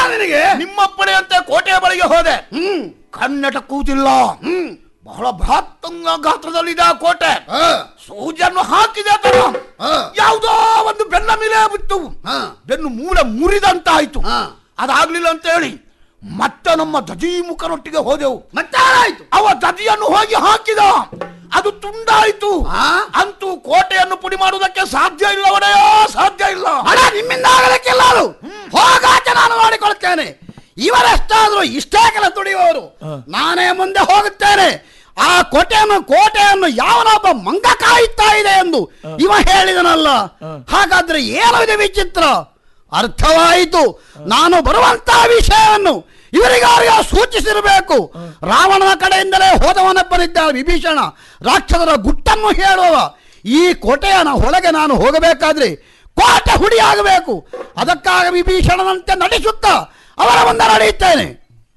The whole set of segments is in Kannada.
ನಿನಗೆ ನಿಮ್ಮಪ್ಪಣೆಯಂತೆ ಕೋಟೆಯ ಬಳಿಗೆ ಹೋದೆ ಹ್ಮ್ ಕನ್ನಡ ಕೂತಿಲ್ಲ ಹ್ಮ್ ಬಹಳ ಬೃಹತ್ತಂಗ ಗಾತ್ರದಲ್ಲಿದೆ ಆ ಕೋಟೆ ಹಾ ಸೂಜನ್ನು ಹಾಕಿದೆ ತರ ಹಾ. ಯಾವುದೋ ಒಂದು ಬೆನ್ನ ಮೇಲೆ ಬಿತ್ತು ಹಾ. ಬೆನ್ನು ಮೂಳೆ ಮುರಿದಂತಾಯ್ತು ಹಾ. ಅದಾಗ್ಲಿಲ್ಲ ಅಂತ ಹೇಳಿ ಮತ್ತೆ ನಮ್ಮ ದಜೀಮುಖನೊಟ್ಟಿಗೆ ಹೋದೆವು ಮತ್ತಾರಾಯ್ತು ಅವ ದದಿಯನ್ನು ಹೋಗಿ ಹಾಕಿದ ಅದು ತುಂಡಾಯ್ತು ಆ? ಅಂತೂ ಕೋಟೆಯನ್ನು ಪುಡಿ ಮಾಡುವುದಕ್ಕೆ ಸಾಧ್ಯ ಇಲ್ಲ ಒಡೆಯೋ ಸಾಧ್ಯ ಇಲ್ಲ ಅಡ ನಿಮ್ಮಿಂದ ಆಗಲಿಕ್ಕಿಲ್ಲ ಅದು ಹೋಗಾಟ ನಾನು ಮಾಡಿಕೊಳ್ತೇನೆ ಇವರೆಷ್ಟಾದ್ರೂ ಇಷ್ಟೇ ಕೆಲ ದುಡಿಯುವವರು ನಾನೇ ಮುಂದೆ ಹೋಗುತ್ತೇನೆ ಆ ಕೋಟೆಯನ್ನು ಕೋಟೆಯನ್ನು ಯಾವನೊಬ್ಬ ಮಂಗ ಕಾಯುತ್ತಾ ಇದೆ ಎಂದು ಇವ ಹೇಳಿದನಲ್ಲ ಹಾಗಾದ್ರೆ ಏನು ಇದೆ ವಿಚಿತ್ರ ಅರ್ಥವಾಯಿತು ನಾನು ಬರುವಂತಹ ವಿಷಯವನ್ನು ಇವರಿಗಾರಿಗೆ ಸೂಚಿಸಿರಬೇಕು ರಾವಣನ ಕಡೆಯಿಂದಲೇ ಹೋದವನೊಬ್ಬನಿದ್ದ ವಿಭೀಷಣ ರಾಕ್ಷಸರ ಗುಟ್ಟನ್ನು ಹೇಳುವ ಈ ಕೋಟೆಯ ನ- ಒಳಗೆ ನಾನು ಹೋಗಬೇಕಾದ್ರೆ ಕೋಟೆ ಹುಡಿಯಾಗಬೇಕು ಅದಕ್ಕಾಗಿ ವಿಭೀಷಣನಂತೆ ನಟಿಸುತ್ತಾ ಅವರ ಮುಂದೆ ನಡೆಯುತ್ತೇನೆ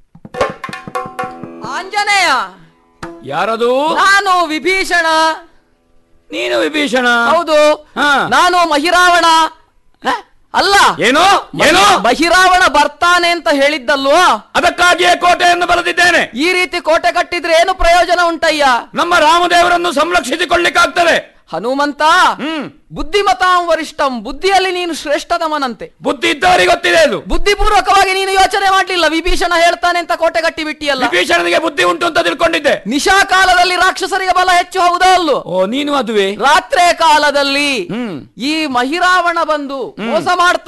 ಆಂಜನೇಯ ಯಾರದು ನಾನು ವಿಭೀಷಣ ನೀನು ವಿಭೀಷಣ ಹೌದು ಹಾ. ನಾನು ಮಹಿರಾವಣ ಹ? ಅಲ್ಲ ಏನು ಏನು ಮಹಿ- ಮಹಿರಾವಣ ಬರ್ತಾನೆ ಅಂತ ಹೇಳಿದ್ದಲ್ವಾ ಅದಕ್ಕಾಗಿಯೇ ಕೋಟೆಯನ್ನು ಬರೆದಿದ್ದೇನೆ ಈ ರೀತಿ ಕೋಟೆ ಕಟ್ಟಿದ್ರೆ ಏನು ಪ್ರಯೋಜನ ಉಂಟಯ್ಯ ನಮ್ಮ ರಾಮದೇವರನ್ನು ಸಂರಕ್ಷಿಸಿಕೊಳ್ಳಿಕ್ಕಾಗ್ತದೆ ಹನುಮಂತ ಹ್ಮ್ ಬುದ್ಧಿಮತಾಂ ವರಿಷ್ಠಂ ಬುದ್ಧಿಯಲ್ಲಿ ನೀನು ಶ್ರೇಷ್ಠತಮನಂತೆ ಬುದ್ಧಿ ಇದ್ದವರಿಗೆ ಗೊತ್ತಿದೆ ಅದು ಬುದ್ಧಿಪೂರ್ವಕವಾಗಿ ನೀನು ಯೋಚನೆ ಮಾಡ್ಲಿಲ್ಲ ವಿಭೀಷಣ ಹೇಳ್ತಾನೆ ಅಂತ ಕೋಟೆ ಕಟ್ಟಿ ಬಿಟ್ಟಿಯಲ್ಲ ವಿಭೀಷಣನಿಗೆ ಬುದ್ಧಿ ಉಂಟು ಅಂತ ತಿಳ್ಕೊಂಡಿದ್ದೆ ನಿಶಾ ಕಾಲದಲ್ಲಿ ರಾಕ್ಷಸರಿಗೆ ಬಲ ಹೆಚ್ಚು ಹೌದಾ ಅಲ್ಲೋ ಓ ನೀನು ಅದುವೆ ರಾತ್ರಿ ಕಾಲದಲ್ಲಿ ಹ್ಮ್ ಈ ಮಹಿರಾವಣ ಬಂದು ಮೋಸ ಮಾಡ್ತಾ